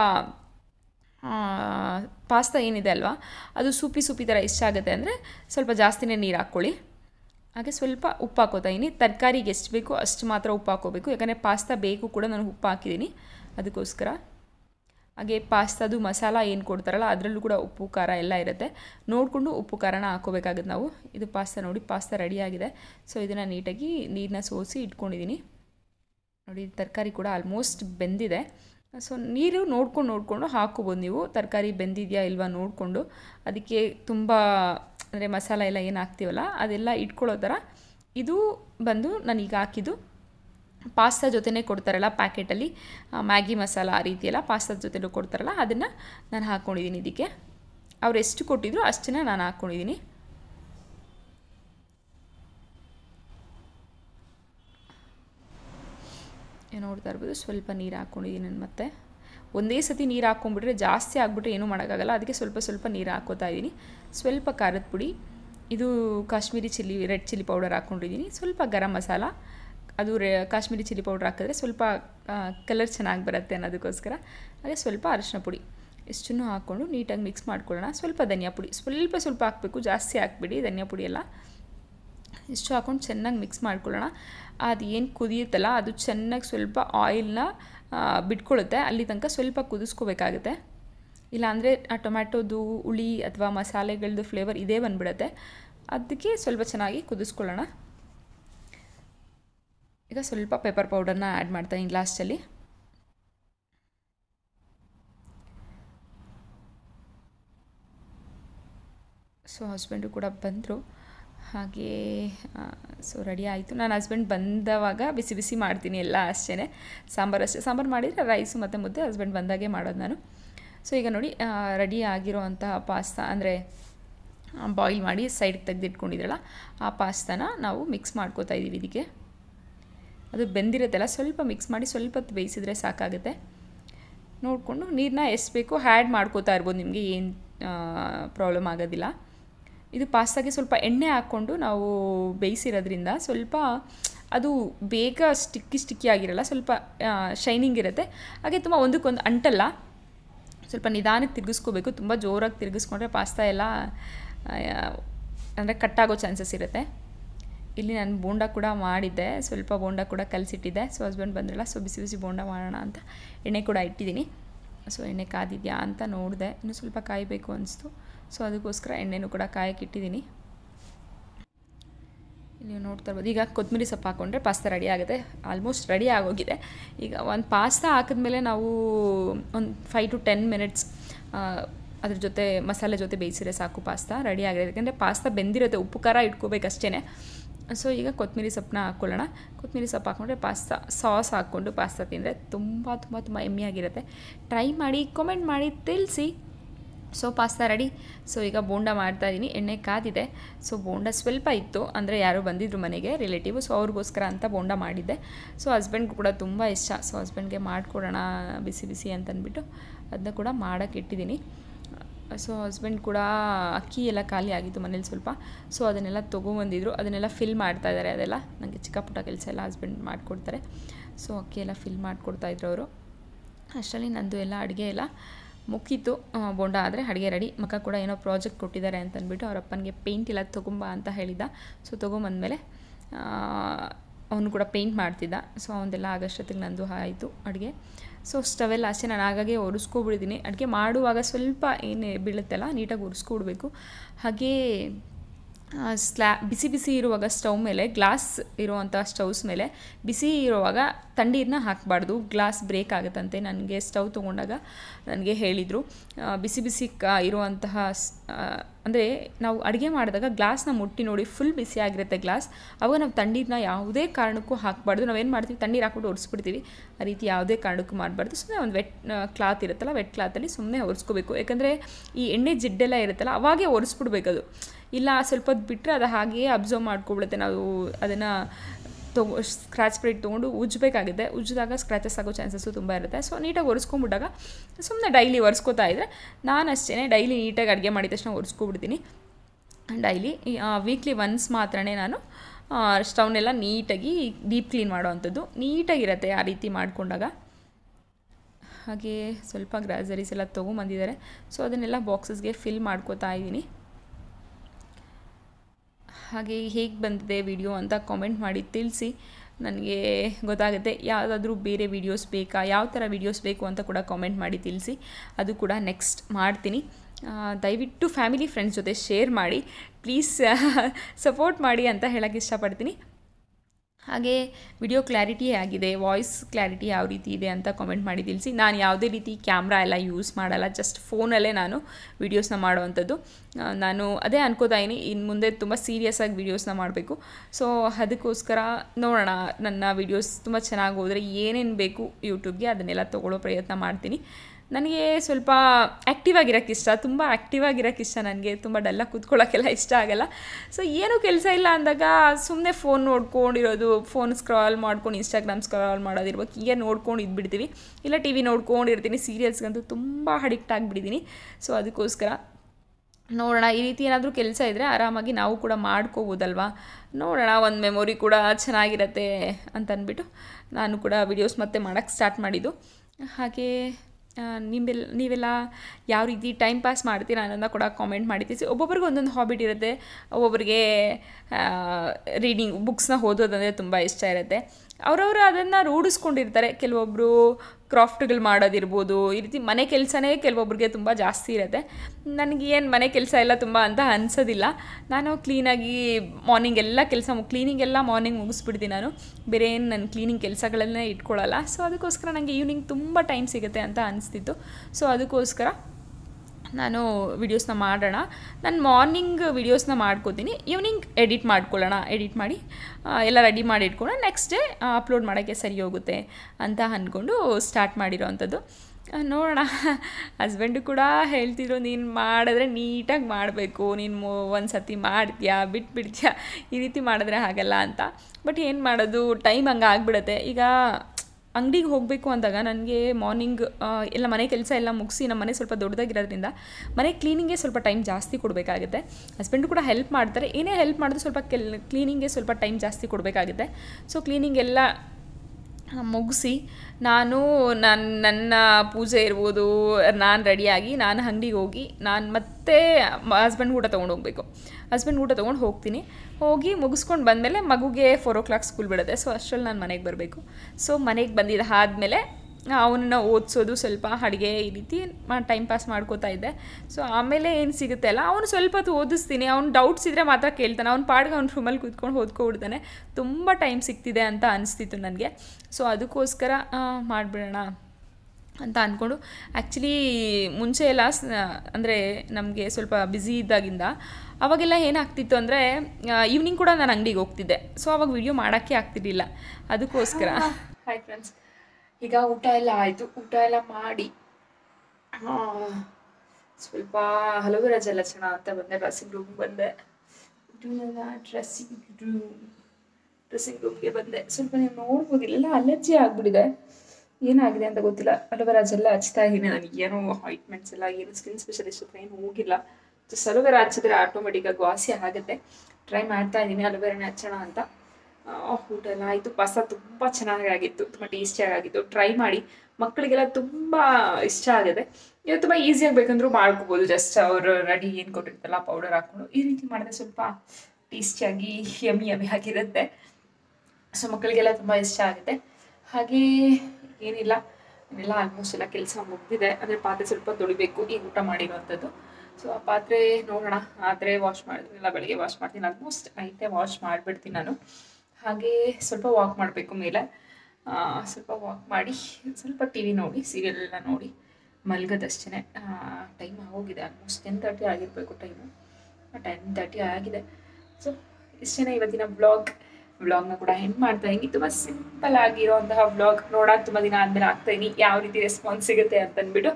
ಪಾಸ್ತಾ ಏನಿದೆ ಅಲ್ವಾ ಅದು ಸೂಪಿ ಸೂಪಿ ಥರ ಇಷ್ಟ ಆಗುತ್ತೆ ಅಂದರೆ ಸ್ವಲ್ಪ ಜಾಸ್ತಿನೇ ನೀರು ಹಾಕ್ಕೊಳ್ಳಿ ಹಾಗೆ ಸ್ವಲ್ಪ ಉಪ್ಪು ಹಾಕೋತಾ ಇದ್ದೀನಿ ತರಕಾರಿಗೆ ಎಷ್ಟು ಬೇಕೋ ಅಷ್ಟು ಮಾತ್ರ ಉಪ್ಪು ಹಾಕೋಬೇಕು ಯಾಕಂದರೆ ಪಾಸ್ತಾ ಬೇಕು ಕೂಡ ನಾನು ಉಪ್ಪು ಹಾಕಿದ್ದೀನಿ ಅದಕ್ಕೋಸ್ಕರ ಹಾಗೆ ಪಾಸ್ತಾದು ಮಸಾಲ ಏನು ಕೊಡ್ತಾರಲ್ಲ ಅದರಲ್ಲೂ ಕೂಡ ಉಪ್ಪು ಖಾರ ಎಲ್ಲ ಇರುತ್ತೆ ನೋಡಿಕೊಂಡು ಉಪ್ಪು ಖಾರನ ಹಾಕೋಬೇಕಾಗುತ್ತೆ ನಾವು ಇದು ಪಾಸ್ತಾ ನೋಡಿ ಪಾಸ್ತಾ ರೆಡಿಯಾಗಿದೆ ಸೊ ಇದನ್ನು ನೀಟಾಗಿ ನೀರನ್ನ ಸೋಸಿ ಇಟ್ಕೊಂಡಿದ್ದೀನಿ ನೋಡಿ ತರಕಾರಿ ಕೂಡ ಆಲ್ಮೋಸ್ಟ್ ಬೆಂದಿದೆ ಸೊ ನೀರು ನೋಡ್ಕೊಂಡು ನೋಡಿಕೊಂಡು ಹಾಕೋಬೋದು ನೀವು ತರಕಾರಿ ಬೆಂದಿದೆಯಾ ಇಲ್ವಾ ನೋಡಿಕೊಂಡು ಅದಕ್ಕೆ ತುಂಬ ಅಂದರೆ ಮಸಾಲ ಎಲ್ಲ ಏನು ಹಾಕ್ತೀವಲ್ಲ ಅದೆಲ್ಲ ಇಟ್ಕೊಳ್ಳೋ ಥರ ಇದು ಬಂದು ನಾನೀಗ ಹಾಕಿದ್ದು ಪಾಸ್ತಾ ಜೊತೆನೇ ಕೊಡ್ತಾರಲ್ಲ ಪ್ಯಾಕೆಟಲ್ಲಿ ಮ್ಯಾಗಿ ಮಸಾಲ ಆ ರೀತಿ ಎಲ್ಲ ಪಾಸ್ತಾದ ಜೊತೆಲೂ ಕೊಡ್ತಾರಲ್ಲ ಅದನ್ನು ನಾನು ಹಾಕ್ಕೊಂಡಿದ್ದೀನಿ ಇದಕ್ಕೆ ಅವ್ರು ಎಷ್ಟು ಕೊಟ್ಟಿದ್ರು ಅಷ್ಟನ್ನು ನಾನು ಹಾಕ್ಕೊಂಡಿದ್ದೀನಿ ನೋಡ್ತಾ ಇರ್ಬೋದು ಸ್ವಲ್ಪ ನೀರು ಹಾಕ್ಕೊಂಡಿದ್ದೀನಿ ನಾನು ಮತ್ತೆ ಒಂದೇ ಸತಿ ನೀರು ಹಾಕ್ಕೊಂಡ್ಬಿಟ್ರೆ ಜಾಸ್ತಿ ಆಗಿಬಿಟ್ರೆ ಏನೂ ಮಾಡೋಕ್ಕಾಗಲ್ಲ ಅದಕ್ಕೆ ಸ್ವಲ್ಪ ಸ್ವಲ್ಪ ನೀರು ಹಾಕ್ಕೋತಾ ಇದ್ದೀನಿ ಸ್ವಲ್ಪ ಖಾರದ ಪುಡಿ ಇದು Kashmiri chilli red chilli powder ಹಾಕ್ಕೊಂಡಿದ್ದೀನಿ ಸ್ವಲ್ಪ ಗರಂ ಮಸಾಲ ಅದು ರೇ ಕಾಶ್ಮೀರಿ ಚಿಲ್ಲಿ ಪೌಡ್ರ್ ಹಾಕಿದ್ರೆ ಸ್ವಲ್ಪ ಕಲರ್ ಚೆನ್ನಾಗಿ ಬರುತ್ತೆ ಅನ್ನೋದಕ್ಕೋಸ್ಕರ ಹಾಗೆ ಸ್ವಲ್ಪ ಅರಿಶಿನ ಪುಡಿ ಇಷ್ಟನ್ನು ಹಾಕ್ಕೊಂಡು ನೀಟಾಗಿ ಮಿಕ್ಸ್ ಮಾಡ್ಕೊಳ್ಳೋಣ ಸ್ವಲ್ಪ ಧನಿಯಾ ಪುಡಿ ಸ್ವಲ್ಪ ಸ್ವಲ್ಪ ಹಾಕಬೇಕು ಜಾಸ್ತಿ ಹಾಕ್ಬಿಡಿ ಧನಿಯಾ ಪುಡಿ ಎಲ್ಲ ಇಷ್ಟು ಹಾಕ್ಕೊಂಡು ಚೆನ್ನಾಗಿ ಮಿಕ್ಸ್ ಮಾಡ್ಕೊಳ್ಳೋಣ ಅದು ಏನು ಕುದಿಯುತ್ತಲ್ಲ ಅದು ಚೆನ್ನಾಗಿ ಸ್ವಲ್ಪ ಆಯಿಲ್ನ ಬಿಟ್ಕೊಳ್ಳುತ್ತೆ ಅಲ್ಲಿ ತನಕ ಸ್ವಲ್ಪ ಕುದಿಸ್ಕೋಬೇಕಾಗುತ್ತೆ ಇಲ್ಲಾಂದರೆ ಆ ಟೊಮ್ಯಾಟೋದು ಹುಳಿ ಅಥವಾ ಮಸಾಲೆಗಳದ್ದು ಫ್ಲೇವರ್ ಇದೇ ಬಂದ್ಬಿಡುತ್ತೆ ಅದಕ್ಕೆ ಸ್ವಲ್ಪ ಚೆನ್ನಾಗಿ ಕುದಿಸ್ಕೊಳ್ಳೋಣ ಈಗ ಸ್ವಲ್ಪ ಪೆಪ್ಪರ್ ಪೌಡರ್ನ ಆ್ಯಡ್ ಮಾಡ್ತಾಯಿದ್ದೀನಿ ಲಾಸ್ಟಲ್ಲಿ ಸೊ ಹಸ್ಬೆಂಡು ಕೂಡ ಬಂದರು ಹಾಗೆ ಸೊ ರೆಡಿ ಆಯಿತು ನಾನು ಹಸ್ಬೆಂಡ್ ಬಂದವಾಗ ಬಿಸಿ ಬಿಸಿ ಮಾಡ್ತೀನಿ ಎಲ್ಲ ಅಷ್ಟೇ ಸಾಂಬಾರು ಅಷ್ಟೇ ಸಾಂಬಾರು ಮಾಡಿದರೆ ರೈಸು ಮತ್ತು ಮುದ್ದೆ ಹಸ್ಬೆಂಡ್ ಬಂದಾಗೆ ಮಾಡೋದು ನಾನು ಸೊ ಈಗ ನೋಡಿ ರೆಡಿ ಆಗಿರೋ ಅಂತಹ ಪಾಸ್ತಾ ಅಂದರೆ ಬಾಯ್ಲ್ ಮಾಡಿ ಸೈಡ್ಗೆ ತೆಗೆದಿಟ್ಕೊಂಡಿದ್ರಲ್ಲ ಆ ಪಾಸ್ತಾನ ನಾವು ಮಿಕ್ಸ್ ಮಾಡ್ಕೋತಾ ಇದ್ದೀವಿ ಇದಕ್ಕೆ ಅದು ಬೆಂದಿರುತ್ತಲ್ಲ ಸ್ವಲ್ಪ ಮಿಕ್ಸ್ ಮಾಡಿ ಸ್ವಲ್ಪ ಹೊತ್ತು ಬೇಯಿಸಿದ್ರೆ ಸಾಕಾಗುತ್ತೆ ನೋಡಿಕೊಂಡು ನೀರನ್ನ ಎಷ್ಟು ಬೇಕೋ ಹ್ಯಾಡ್ ಮಾಡ್ಕೋತಾ ಇರ್ಬೋದು ನಿಮಗೆ ಏನು ಪ್ರಾಬ್ಲಮ್ ಆಗೋದಿಲ್ಲ ಇದು ಪಾಸ್ತಾಗೆ ಸ್ವಲ್ಪ ಎಣ್ಣೆ ಹಾಕ್ಕೊಂಡು ನಾವು ಬೇಯಿಸಿರೋದ್ರಿಂದ ಸ್ವಲ್ಪ ಅದು ಬೇಗ ಸ್ಟಿಕ್ಕಿ ಸ್ಟಿಕ್ಕಿ ಆಗಿರಲ್ಲ ಸ್ವಲ್ಪ ಶೈನಿಂಗ್ ಇರುತ್ತೆ ಹಾಗೆ ತುಂಬ ಒಂದಕ್ಕೊಂದು ಅಂಟಲ್ಲ ಸ್ವಲ್ಪ ನಿಧಾನಕ್ಕೆ ತಿರುಗಿಸ್ಕೋಬೇಕು ತುಂಬ ಜೋರಾಗಿ ತಿರುಗಿಸ್ಕೊಂಡ್ರೆ ಪಾಸ್ತಾ ಎಲ್ಲ ಅಂದರೆ ಕಟ್ಟಾಗೋ ಚಾನ್ಸಸ್ ಇರುತ್ತೆ ಇಲ್ಲಿ ನಾನು ಬೋಂಡ ಕೂಡ ಮಾಡಿದ್ದೆ ಸ್ವಲ್ಪ ಬೋಂಡ ಕೂಡ ಕಲಸಿಟ್ಟಿದ್ದೆ ಸೊ ಹಸ್ಬೆಂಡ್ ಬಂದ್ರಲ್ಲ ಸೊ ಬಿಸಿ ಬಿಸಿ ಬೋಂಡ ಮಾಡೋಣ ಅಂತ ಎಣ್ಣೆ ಕೂಡ ಇಟ್ಟಿದ್ದೀನಿ ಸೊ ಎಣ್ಣೆ ಕಾದಿದೆಯಾ ಅಂತ ನೋಡಿದೆ ಇನ್ನೂ ಸ್ವಲ್ಪ ಕಾಯಬೇಕು ಅನಿಸ್ತು ಸೊ ಅದಕ್ಕೋಸ್ಕರ ಎಣ್ಣೆನೂ ಕೂಡ ಕಾಯಕ್ಕೆ ಇಟ್ಟಿದ್ದೀನಿ ನೀವು ನೋಡ್ತಾ ಇರ್ಬೋದು ಈಗ ಕೊತ್ತಂಬರಿ ಸೊಪ್ಪು ಹಾಕ್ಕೊಂಡ್ರೆ ಪಾಸ್ತಾ ರೆಡಿ ಆಗುತ್ತೆ ಆಲ್ಮೋಸ್ಟ್ ರೆಡಿ ಆಗೋಗಿದೆ ಈಗ ಒಂದು ಪಾಸ್ತಾ ಹಾಕಿದ್ಮೇಲೆ ನಾವು ಒಂದು ಫೈವ್ ಟು ಟೆನ್ ಮಿನಿಟ್ಸ್ ಅದ್ರ ಜೊತೆ ಮಸಾಲೆ ಜೊತೆ ಬೇಯಿಸಿದ್ರೆ ಸಾಕು ಪಾಸ್ತಾ ರೆಡಿ ಆಗಿದೆ ಯಾಕೆಂದರೆ ಪಾಸ್ತಾ ಬೆಂದಿರುತ್ತೆ ಉಪ್ಪು ಖಾರ ಇಟ್ಕೋಬೇಕಷ್ಟೇ ಸೊ ಈಗ ಕೊತ್ತಂಬರಿ ಸೊಪ್ಪನ್ನ ಹಾಕ್ಕೊಳ್ಳೋಣ ಕೊತ್ತಂಬರಿ ಸೊಪ್ಪು ಹಾಕ್ಕೊಂಡ್ರೆ ಪಾಸ್ತಾ ಸಾಸ್ ಹಾಕ್ಕೊಂಡು ಪಾಸ್ತಾ ತಿಂದರೆ ತುಂಬ ತುಂಬ ತುಂಬ ಎಮ್ಮಿಯಾಗಿರುತ್ತೆ ಟ್ರೈ ಮಾಡಿ ಕಮೆಂಟ್ ಮಾಡಿ ತಿಳಿಸಿ ಸೊ ಪಾಸ್ತಾ ರೆಡಿ ಸೊ ಈಗ ಬೋಂಡ ಮಾಡ್ತಾಯಿದ್ದೀನಿ ಎಣ್ಣೆ ಕಾದಿದೆ ಸೊ ಬೋಂಡ ಸ್ವಲ್ಪ ಇತ್ತು ಅಂದರೆ ಯಾರೋ ಬಂದಿದ್ರು ಮನೆಗೆ ರಿಲೇಟಿವ್ ಸೊ ಅವ್ರಿಗೋಸ್ಕರ ಅಂತ ಬೋಂಡ ಮಾಡಿದ್ದೆ ಸೊ ಹಸ್ಬೆಂಡ್ಗೂ ಕೂಡ ತುಂಬ ಇಷ್ಟ ಸೊ ಹಸ್ಬೆಂಡ್ಗೆ ಮಾಡಿಕೊಡೋಣ ಬಿಸಿ ಬಿಸಿ ಅಂತಂದ್ಬಿಟ್ಟು ಅದನ್ನ ಕೂಡ ಮಾಡೋಕ್ಕೆ ಇಟ್ಟಿದ್ದೀನಿ ಸೊ ಹಸ್ಬೆಂಡ್ ಕೂಡ ಅಕ್ಕಿ ಎಲ್ಲ ಖಾಲಿ ಆಗಿತ್ತು ಮನೇಲಿ ಸ್ವಲ್ಪ ಸೊ ಅದನ್ನೆಲ್ಲ ತೊಗೊಂಬಂದಿದ್ರು ಅದನ್ನೆಲ್ಲ ಫಿಲ್ ಮಾಡ್ತಾ ಇದ್ದಾರೆ ಅದೆಲ್ಲ ನನಗೆ ಚಿಕ್ಕ ಪುಟ್ಟ ಕೆಲಸ ಎಲ್ಲ ಹಸ್ಬೆಂಡ್ ಮಾಡಿಕೊಡ್ತಾರೆ ಸೊ ಅಕ್ಕಿ ಎಲ್ಲ ಫಿಲ್ ಮಾಡಿಕೊಡ್ತಾಯಿದ್ರು ಅವರು ಅಷ್ಟರಲ್ಲಿ ನಂದು ಎಲ್ಲ ಅಡುಗೆ ಎಲ್ಲ ಮುಗೀತು ಬೋಂಡ ಆದರೆ ಅಡುಗೆ ರೆಡಿ ಮಕ್ಕ ಕೂಡ ಏನೋ ಪ್ರಾಜೆಕ್ಟ್ ಕೊಟ್ಟಿದ್ದಾರೆ ಅಂತ ಅಂದ್ಬಿಟ್ಟು ಅವ್ರ ಅಪ್ಪನಿಗೆ ಪೇಂಟ್ ಇಲ್ಲ ತೊಗೊಂಬ ಅಂತ ಹೇಳಿದ ಸೊ ತೊಗೊಂಬಂದಮೇಲೆ ಅವನು ಕೂಡ ಪೇಂಟ್ ಮಾಡ್ತಿದ್ದ ಸೊ ಅವನದೆಲ್ಲ ಆಗಷ್ಟೊತ್ತಿಗೆ ನಂದು ಆಯಿತು ಅಡುಗೆ ಸೊ ಸ್ಟವೆಲ್ಲ ಅಷ್ಟೇ ನಾನು ಆಗಾಗೆ ಒರೆಸ್ಕೊಬಿಡಿದ್ದೀನಿ ಅಡುಗೆ ಮಾಡುವಾಗ ಸ್ವಲ್ಪ ಏನು ಬೀಳುತ್ತಲ್ಲ ನೀಟಾಗಿ ಒರೆಸ್ಕೊಡ್ಬೇಕು ಹಾಗೇ ಸ್ಲ್ಯಾ ಬಿಸಿ ಬಿಸಿ ಇರುವಾಗ ಸ್ಟವ್ ಮೇಲೆ ಗ್ಲಾಸ್ ಇರುವಂಥ ಸ್ಟವ್ಸ್ ಮೇಲೆ ಬಿಸಿ ಇರುವಾಗ ತಣ್ಣೀರನ್ನ ಹಾಕಬಾರ್ದು ಗ್ಲಾಸ್ ಬ್ರೇಕ್ ಆಗುತ್ತಂತೆ ನನಗೆ ಸ್ಟವ್ ತೊಗೊಂಡಾಗ ನನಗೆ ಹೇಳಿದರು ಬಿಸಿ ಬಿಸಿ ಕ ಇರುವಂತಹ ಅಂದರೆ ನಾವು ಅಡುಗೆ ಮಾಡಿದಾಗ ಗ್ಲಾಸ್ನ ಮುಟ್ಟಿ ನೋಡಿ ಫುಲ್ ಬಿಸಿ ಆಗಿರುತ್ತೆ ಗ್ಲಾಸ್ ಅವಾಗ ನಾವು ತಣ್ಣೀರನ್ನ ಯಾವುದೇ ಕಾರಣಕ್ಕೂ ಹಾಕಬಾರ್ದು ನಾವೇನು ಮಾಡ್ತೀವಿ ತಣ್ಣೀರು ಹಾಕ್ಬಿಟ್ಟು ಒರೆಸ್ಬಿಡ್ತೀವಿ ಆ ರೀತಿ ಯಾವುದೇ ಕಾರಣಕ್ಕೂ ಮಾಡಬಾರ್ದು ಸುಮ್ಮನೆ ಒಂದು ವೆಟ್ ಕ್ಲಾತ್ ಇರುತ್ತಲ್ಲ ವೆಟ್ ಕ್ಲಾತಲ್ಲಿ ಸುಮ್ಮನೆ ಒರೆಸ್ಕೋಬೇಕು ಯಾಕಂದರೆ ಈ ಎಣ್ಣೆ ಜಿಡ್ಡೆಲ್ಲ ಇರುತ್ತಲ್ಲ ಅವಾಗೇ ಒರೆಸ್ಬಿಡ್ಬೇಕದು ಇಲ್ಲ ಸ್ವಲ್ಪ ಹೊತ್ತು ಬಿಟ್ಟರೆ ಅದು ಹಾಗೆಯೇ ಅಬ್ಸರ್ವ್ ಮಾಡ್ಕೊಬಿಡುತ್ತೆ ನಾವು ಅದನ್ನು ತೊಗೊ ಸ್ಕ್ರ್ಯಾಚ್ ಪ್ಲೇಟ್ ತೊಗೊಂಡು ಉಜ್ಜಬೇಕಾಗುತ್ತೆ ಉಜ್ಜಿದಾಗ ಸ್ಕ್ರ್ಯಾಚಸ್ ಆಗೋ ಚಾನ್ಸಸ್ಸು ತುಂಬ ಇರುತ್ತೆ ಸೊ ನೀಟಾಗಿ ಒರೆಸ್ಕೊಂಬಿಟ್ಟಾಗ ಸುಮ್ಮನೆ ಡೈಲಿ ಒರೆಸ್ಕೋತಾ ಇದ್ದರೆ ನಾನು ಅಷ್ಟೇ ಡೈಲಿ ನೀಟಾಗಿ ಅಡುಗೆ ಮಾಡಿದ ತಕ್ಷಣ ಒರೆಸ್ಕೊಬಿಡ್ತೀನಿ ಡೈಲಿ ವೀಕ್ಲಿ ಒನ್ಸ್ ಮಾತ್ರನೇ ನಾನು ಸ್ಟವ್ನೆಲ್ಲ ನೀಟಾಗಿ ಡೀಪ್ ಕ್ಲೀನ್ ಮಾಡೋವಂಥದ್ದು ನೀಟಾಗಿರುತ್ತೆ ಆ ರೀತಿ ಮಾಡಿಕೊಂಡಾಗ ಹಾಗೆ ಸ್ವಲ್ಪ ಗ್ರಾಸರೀಸ್ ಎಲ್ಲ ತೊಗೊಂಬಂದಿದ್ದಾರೆ ಸೊ ಅದನ್ನೆಲ್ಲ ಬಾಕ್ಸಸ್ಗೆ ಫಿಲ್ ಮಾಡ್ಕೋತಾ ಇದ್ದೀನಿ ಹಾಗೆ ಹೇಗೆ ಬಂದಿದೆ ವಿಡಿಯೋ ಅಂತ ಕಾಮೆಂಟ್ ಮಾಡಿ ತಿಳಿಸಿ ನನಗೆ ಗೊತ್ತಾಗುತ್ತೆ ಯಾವುದಾದ್ರೂ ಬೇರೆ ವೀಡಿಯೋಸ್ ಬೇಕಾ ಯಾವ ಥರ ವೀಡಿಯೋಸ್ ಬೇಕು ಅಂತ ಕೂಡ ಕಾಮೆಂಟ್ ಮಾಡಿ ತಿಳಿಸಿ ಅದು ಕೂಡ ನೆಕ್ಸ್ಟ್ ಮಾಡ್ತೀನಿ ಆ, ದಯವಿಟ್ಟು ಫ್ಯಾಮಿಲಿ ಫ್ರೆಂಡ್ಸ್ ಜೊತೆ ಶೇರ್ ಮಾಡಿ ಪ್ಲೀಸ್ ಸಪೋರ್ಟ್ ಮಾಡಿ ಅಂತ ಹೇಳೋಕ್ಕೆ ಇಷ್ಟಪಡ್ತೀನಿ ಹಾಗೆ ವಿಡಿಯೋ ಕ್ಲಾರಿಟಿ ಆಗಿದೆ ವಾಯ್ಸ್ ಕ್ಲಾರಿಟಿ ಯಾವ ರೀತಿ ಇದೆ ಅಂತ ಕಾಮೆಂಟ್ ಮಾಡಿ ತಿಳಿಸಿ ನಾನು ಯಾವುದೇ ರೀತಿ ಕ್ಯಾಮ್ರಾ ಎಲ್ಲ ಯೂಸ್ ಮಾಡಲ್ಲ ಜಸ್ಟ್ ಫೋನಲ್ಲೇ ನಾನು ವೀಡಿಯೋಸ್ನ ಮಾಡುವಂಥದ್ದು ಆ, ನಾನು ಅದೇ ಅನ್ಕೋತಾ ಇದ್ದೀನಿ ಇನ್ನು ಮುಂದೆ ತುಂಬ ಸೀರಿಯಸ್ಸಾಗಿ ವೀಡಿಯೋಸ್ನ ಮಾಡಬೇಕು ಸೊ ಅದಕ್ಕೋಸ್ಕರ ನೋಡೋಣ ನನ್ನ ವೀಡಿಯೋಸ್ ತುಂಬ ಚೆನ್ನಾಗಿ ಹೋದರೆ ಏನೇನು ಬೇಕು ಯೂಟ್ಯೂಬ್ಗೆ ಅದನ್ನೆಲ್ಲ ತೊಗೊಳ್ಳೋ ಪ್ರಯತ್ನ ಮಾಡ್ತೀನಿ ನನಗೆ ಸ್ವಲ್ಪ ಆ್ಯಕ್ಟಿವ್ ಆಗಿರೋಕ್ಕೆ ಇಷ್ಟ ತುಂಬ ಆ್ಯಕ್ಟಿವ್ ಆಗಿರೋಕ್ಕೆ ಇಷ್ಟ ನನಗೆ ತುಂಬ ಡಲ್ಲಾಗಿ ಕೂತ್ಕೊಳ್ಳೋಕ್ಕೆಲ್ಲ ಇಷ್ಟ ಆಗಲ್ಲ ಸೊ ಏನೂ ಕೆಲಸ ಇಲ್ಲ ಅಂದಾಗ ಸುಮ್ಮನೆ ಫೋನ್ ನೋಡ್ಕೊಂಡಿರೋದು ಫೋನ್ ಸ್ಕ್ರಾಲ್ ಮಾಡ್ಕೊಂಡು ಇನ್ಸ್ಟಾಗ್ರಾಮ್ ಸ್ಕ್ರಾಲ್ ಮಾಡೋದಿರ್ಬೇಕು ಹೀಗೆ ನೋಡ್ಕೊಂಡು ಇದ್ಬಿಡ್ತೀವಿ ಇಲ್ಲ ಟಿ ವಿ ನೋಡ್ಕೊಂಡಿರ್ತೀನಿ ಸೀರಿಯಲ್ಸ್ಗಂತೂ ತುಂಬ ಅಡಿಕ್ಟ್ ಆಗಿಬಿಟ್ಟಿದ್ದೀನಿ ಸೊ ಅದಕ್ಕೋಸ್ಕರ ನೋಡೋಣ ಈ ರೀತಿ ಏನಾದರೂ ಕೆಲಸ ಇದ್ದರೆ ಆರಾಮಾಗಿ ನಾವು ಕೂಡ ಮಾಡ್ಕೋಬೋದಲ್ವಾ ನೋಡೋಣ ಒಂದು ಮೆಮೊರಿ ಕೂಡ ಚೆನ್ನಾಗಿರತ್ತೆ ಅಂತ ಅಂದ್ಬಿಟ್ಟು ನಾನು ಕೂಡ ವಿಡಿಯೋಸ್ ಮತ್ತೆ ಮಾಡೋಕ್ಕೆ ಸ್ಟಾರ್ಟ್ ಮಾಡಿದ್ದು ಹಾಗೆ ಆ, ನಿಮ್ಮೆಲ್ಲ ನೀವೆಲ್ಲ ಯಾವ ರೀತಿ ಟೈಮ್ ಪಾಸ್ ಮಾಡ್ತೀರಾ ಅನ್ನೋದನ್ನ ಕೂಡ ಕಾಮೆಂಟ್ ಮಾಡಿ ತಿಳಿಸಿ ಒಬ್ಬೊಬ್ರಿಗೆ ಒಂದೊಂದು ಹಾಬಿಟ್ ಇರುತ್ತೆ ಒಬ್ಬೊಬ್ಬರಿಗೆ ರೀಡಿಂಗ್ ಬುಕ್ಸ್ನ ಓದೋದಂದರೆ ತುಂಬ ಇಷ್ಟ ಇರುತ್ತೆ ಅವರವರು ಅದನ್ನು ರೂಢಿಸ್ಕೊಂಡಿರ್ತಾರೆ ಕೆಲವೊಬ್ಬರು ಕ್ರಾಫ್ಟ್ಗಳು ಮಾಡೋದಿರ್ಬೋದು ಈ ರೀತಿ ಮನೆ ಕೆಲಸನೇ ಕೆಲವೊಬ್ರಿಗೆ ತುಂಬ ಜಾಸ್ತಿ ಇರುತ್ತೆ ನನಗೆ ಏನು ಮನೆ ಕೆಲಸ ಎಲ್ಲ ತುಂಬ ಅಂತ ಅನಿಸೋದಿಲ್ಲ ನಾನು ಕ್ಲೀನಾಗಿ ಮಾರ್ನಿಂಗ್ ಎಲ್ಲ ಕೆಲಸ ಕ್ಲೀನಿಂಗ್ ಎಲ್ಲ ಮಾರ್ನಿಂಗ್ ಮುಗಿಸ್ಬಿಡ್ತೀನಿ ನಾನು ಬೇರೆ ಏನು ನನ್ನ ಕ್ಲೀನಿಂಗ್ ಕೆಲಸಗಳನ್ನೇ ಇಟ್ಕೊಳ್ಳಲ್ಲ ಸೊ ಅದಕ್ಕೋಸ್ಕರ ನನಗೆ ಈವ್ನಿಂಗ್ ತುಂಬ ಟೈಮ್ ಸಿಗುತ್ತೆ ಅಂತ ಅನಿಸ್ತಿತ್ತು ಸೊ ಅದಕ್ಕೋಸ್ಕರ ನಾನು ವಿಡಿಯೋಸ್ನ ಮಾಡೋಣ ನಾನು ಮಾರ್ನಿಂಗ್ ವಿಡಿಯೋಸ್ನ ಮಾಡ್ಕೋತೀನಿ ಈವ್ನಿಂಗ್ ಎಡಿಟ್ ಮಾಡ್ಕೊಳ್ಳೋಣ ಎಡಿಟ್ ಮಾಡಿ ಆ, ಎಲ್ಲ ರೆಡಿ ಮಾಡಿ ಇಟ್ಕೊಂಡು ನೆಕ್ಸ್ಟ್ ಡೇ ಅಪ್ಲೋಡ್ ಮಾಡೋಕ್ಕೆ ಸರಿ ಹೋಗುತ್ತೆ ಅಂತ ಅಂದ್ಕೊಂಡು ಸ್ಟಾರ್ಟ್ ಮಾಡಿರೋ ಅಂಥದ್ದು ಆ, ನೋಡೋಣ ಹಸ್ಬೆಂಡು ಕೂಡ ಹೇಳ್ತಿದ್ರು ನೀನು ಮಾಡಿದ್ರೆ ನೀಟಾಗಿ ಮಾಡಬೇಕು ನೀನು ಒಂದು ಸತಿ ಮಾಡ್ತೀಯಾ ಬಿಟ್ಬಿಡ್ತೀಯಾ ಈ ರೀತಿ ಮಾಡಿದ್ರೆ ಆಗಲ್ಲ ಅಂತ ಬಟ್ ಏನು ಮಾಡೋದು ಟೈಮ್ ಹಂಗೆ ಆಗ್ಬಿಡುತ್ತೆ ಈಗ ಅಂಗಡಿಗೆ ಹೋಗಬೇಕು ಅಂದಾಗ ನನಗೆ ಮಾರ್ನಿಂಗ್ ಎಲ್ಲ ಮನೆ ಕೆಲಸ ಎಲ್ಲ ಮುಗಿಸಿ ನಮ್ಮ ಮನೆ ಸ್ವಲ್ಪ ದೊಡ್ಡದಾಗಿರೋದ್ರಿಂದ ಮನೆ ಕ್ಲೀನಿಂಗ್ಗೆ ಸ್ವಲ್ಪ ಟೈಮ್ ಜಾಸ್ತಿ ಕೊಡಬೇಕಾಗುತ್ತೆ ಹಸ್ಬೆಂಡು ಕೂಡ ಹೆಲ್ಪ್ ಮಾಡ್ತಾರೆ ಏನೇ ಹೆಲ್ಪ್ ಮಾಡಿದ್ರು ಸ್ವಲ್ಪ ಕೆಲ್ ಕ್ಲೀನಿಂಗ್ಗೆ ಸ್ವಲ್ಪ ಟೈಮ್ ಜಾಸ್ತಿ ಕೊಡಬೇಕಾಗುತ್ತೆ ಸೊ ಕ್ಲೀನಿಂಗ್ ಎಲ್ಲ ಮುಗಿಸಿ ನಾನು ನನ್ನ ನನ್ನ ಪೂಜೆ ಇರ್ಬೋದು ನಾನು ರೆಡಿಯಾಗಿ ನಾನು ಅಂಗಡಿಗೆ ಹೋಗಿ ನಾನು ಮತ್ತೆ ಹಸ್ಬೆಂಡ್ ಊಟ ತೊಗೊಂಡು ಹೋಗಬೇಕು ಹಸ್ಬೆಂಡ್ ಊಟ ತೊಗೊಂಡು ಹೋಗ್ತೀನಿ ಹೋಗಿ ಮುಗಿಸ್ಕೊಂಡು ಬಂದಮೇಲೆ ಮಗುಗೆ ಫೋರ್ ಓ ಕ್ಲಾಕ್ ಸ್ಕೂಲ್ ಬಿಡುತ್ತೆ ಸೊ ಅಷ್ಟರಲ್ಲಿ ನಾನು ಮನೆಗೆ ಬರಬೇಕು ಸೊ ಮನೆಗೆ ಬಂದಿದ್ದು ಆದಮೇಲೆ ಅವನನ್ನ ಓದಿಸೋದು ಸ್ವಲ್ಪ ಅಡುಗೆ ಈ ರೀತಿ ಟೈಮ್ ಪಾಸ್ ಮಾಡ್ಕೋತಾ ಇದ್ದೆ ಸೊ ಆಮೇಲೆ ಏನು ಸಿಗುತ್ತೆ ಅಲ್ಲ ಅವನು ಸ್ವಲ್ಪ ಹೊತ್ತು ಓದಿಸ್ತೀನಿ ಅವ್ನು ಡೌಟ್ಸ್ ಇದ್ದರೆ ಮಾತ್ರ ಕೇಳ್ತಾನೆ ಅವ್ನು ಪಾಡ್ಗೆ ಅವ್ನು ರೂಮಲ್ಲಿ ಕೂತ್ಕೊಂಡು ಓದ್ಕೊಬಿಡ್ತಾನೆ ತುಂಬ ಟೈಮ್ ಸಿಗ್ತಿದೆ ಅಂತ ಅನಿಸ್ತಿತ್ತು ನನಗೆ ಸೊ ಅದಕ್ಕೋಸ್ಕರ ಮಾಡಿಬಿಡೋಣ ಅಂತ ಅಂದ್ಕೊಂಡು ಆ್ಯಕ್ಚುಲಿ ಮುಂಚೆ ಎಲ್ಲ ಅಂದರೆ ನಮಗೆ ಸ್ವಲ್ಪ ಬ್ಯುಸಿ ಇದ್ದಾಗಿಂದ ಅವಾಗೆಲ್ಲ ಏನಾಗ್ತಿತ್ತು ಅಂದರೆ ಈವ್ನಿಂಗ್ ಕೂಡ ನಾನು ಅಂಗಡಿಗೆ ಹೋಗ್ತಿದ್ದೆ ಸೊ ಅವಾಗ ವಿಡಿಯೋ ಮಾಡೋಕ್ಕೆ ಆಗ್ತಿರ್ಲಿಲ್ಲ ಅದಕ್ಕೋಸ್ಕರ ಹಾಯ್ ಫ್ರೆಂಡ್ಸ್ ಈಗ ಊಟ ಎಲ್ಲ ಆಯಿತು ಊಟ ಎಲ್ಲ ಮಾಡಿ ಆ, ಸ್ವಲ್ಪ ಹಲವು ಜಲಚಣ ಅಂತ ಬಂದೆ ಡ್ರೆಸ್ಸಿಂಗ್ ರೂಮ್ಗೆ ಬಂದೆ ಡ್ರೆಸ್ಸಿಂಗ್ ರೂಮ್ ಡ್ರೆಸ್ಸಿಂಗ್ ರೂಮ್ಗೆ ಬಂದೆ ಸ್ವಲ್ಪ ನೀವು ನೋಡ್ಬೋದು ಇಲ್ಲೆಲ್ಲ ಅಲರ್ಜಿ ಆಗ್ಬಿಟ್ಟಿದೆ ಏನಾಗಿದೆ ಅಂತ ಗೊತ್ತಿಲ್ಲ ಅಲೋವೆರಾ ಜೆಲ್ಲ ಹಚ್ತಾ ಇದ್ದೀನಿ ನನಗೆ ಏನೋ ಆಯಿಂಟ್ಮೆಂಟ್ಸ್ ಎಲ್ಲ ಏನು ಸ್ಕಿನ್ ಸ್ಪೆಷಲಿಸ್ಟ್ ಹತ್ರ ಏನು ಹೋಗಿಲ್ಲ ಜಸ್ಟ್ ಅಲೋವೆರಾ ಹಚ್ಚಿದ್ರೆ ಆಟೋಮೆಟಿಕ್ಕಾಗಿ ವಾಸಿ ಆಗುತ್ತೆ ಟ್ರೈ ಮಾಡ್ತಾ ಇದ್ದೀನಿ ಅಲೋವೆರಾನೇ ಹಚ್ಚೋಣ ಅಂತ ಆ, ಊಟ ಎಲ್ಲ ಆಯಿತು ಪಾಸ್ತಾ ತುಂಬ ಚೆನ್ನಾಗಿತ್ತು ತುಂಬ ಟೇಸ್ಟಿಯಾಗಿ ಆಗಿತ್ತು ಟ್ರೈ ಮಾಡಿ ಮಕ್ಕಳಿಗೆಲ್ಲ ತುಂಬ ಇಷ್ಟ ಆಗಿದೆ ಇದು ತುಂಬ ಈಸಿಯಾಗಿ ಬೇಕಂದ್ರೂ ಮಾಡ್ಕೋಬೋದು ಜಸ್ಟ್ ಅವರು ರೆಡಿ ಏನು ಕೊಟ್ಟಿರ್ತಾರಲ್ಲ ಪೌಡರ್ ಹಾಕ್ಕೊಂಡು ಈ ರೀತಿ ಮಾಡಿದ್ರೆ ಸ್ವಲ್ಪ ಟೇಸ್ಟಿಯಾಗಿ ಯಮಿ ಯಮಿ ಆಗಿರುತ್ತೆ ಸೊ ಮಕ್ಕಳಿಗೆಲ್ಲ ತುಂಬ ಇಷ್ಟ ಆಗುತ್ತೆ ಹಾಗೆ ಏನಿಲ್ಲ ಇನ್ನೆಲ್ಲ ಆಲ್ಮೋಸ್ಟ್ ಎಲ್ಲ ಕೆಲಸ ಮುಗ್ದಿದೆ ಅಂದರೆ ಪಾತ್ರೆ ಸ್ವಲ್ಪ ತೊಳಿಬೇಕು ಈಗ ಊಟ ಮಾಡಿರೋವಂಥದ್ದು ಸೊ ಆ ಪಾತ್ರೆ ನೋಡೋಣ ಆದರೆ ವಾಶ್ ಮಾಡಿದ್ರೆ ಎಲ್ಲ ಬೆಳಗ್ಗೆ ವಾಶ್ ಮಾಡ್ತೀನಿ ಆಲ್ಮೋಸ್ಟ್ ನೈಟೇ ವಾಶ್ ಮಾಡಿಬಿಡ್ತೀನಿ ನಾನು ಹಾಗೆ ಸ್ವಲ್ಪ ವಾಕ್ ಮಾಡಬೇಕು ಮೇಲೆ ಆ, ಸ್ವಲ್ಪ ವಾಕ್ ಮಾಡಿ ಸ್ವಲ್ಪ ಟಿ ವಿ ನೋಡಿ ಸೀರಿಯಲ್ ಎಲ್ಲ ನೋಡಿ ಮಲ್ಗೋದಷ್ಟೇ ಟೈಮ್ ಆಗೋಗಿದೆ ಆಲ್ಮೋಸ್ಟ್ ಟೆನ್ ತರ್ಟಿ ಆಗಿರಬೇಕು ಟೈಮು ಟೆನ್ ತರ್ಟಿ ಆಗಿದೆ ಸೊ ಇಷ್ಟೇ ಇವತ್ತಿನ ಬ್ಲಾಗ್ ವ್ಲಾಗ್ನ ಕೂಡ ಹೆಂಗೆ ಮಾಡ್ತಾ ಹಿಂಗೆ ತುಂಬ ಸಿಂಪಲ್ ಆಗಿರೋಂತಹ ವ್ಲಾಗ್ ನೋಡೋಕೆ ತುಂಬ ದಿನ ಆದಮೇಲೆ ಆಗ್ತಾ ಇದೀನಿ ಯಾವ ರೀತಿ ರೆಸ್ಪಾನ್ಸ್ ಸಿಗುತ್ತೆ ಅಂತ ಅಂದ್ಬಿಟ್ಟು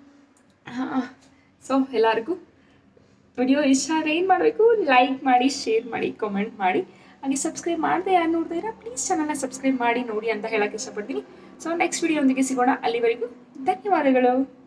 ಸೊ ಎಲ್ಲರಿಗೂ ವಿಡಿಯೋ ಇಷ್ಟ ಆದರೆ ಏನು ಮಾಡಬೇಕು ಲೈಕ್ ಮಾಡಿ ಶೇರ್ ಮಾಡಿ ಕಾಮೆಂಟ್ ಮಾಡಿ ಹಾಗೆ ಸಬ್ಸ್ಕ್ರೈಬ್ ಮಾಡದೆ ಯಾರು ನೋಡ್ತಾ ಇದ್ದೀರಾ ಪ್ಲೀಸ್ ಚಾನಲ್ನ ಸಬ್ಸ್ಕ್ರೈಬ್ ಮಾಡಿ ನೋಡಿ ಅಂತ ಹೇಳಕ್ಕೆ ಇಷ್ಟಪಡ್ತೀನಿ ಸೊ ನೆಕ್ಸ್ಟ್ ವಿಡಿಯೋ ಒಂದಿಗೆ ಸಿಗೋಣ ಅಲ್ಲಿವರೆಗೂ ಧನ್ಯವಾದಗಳು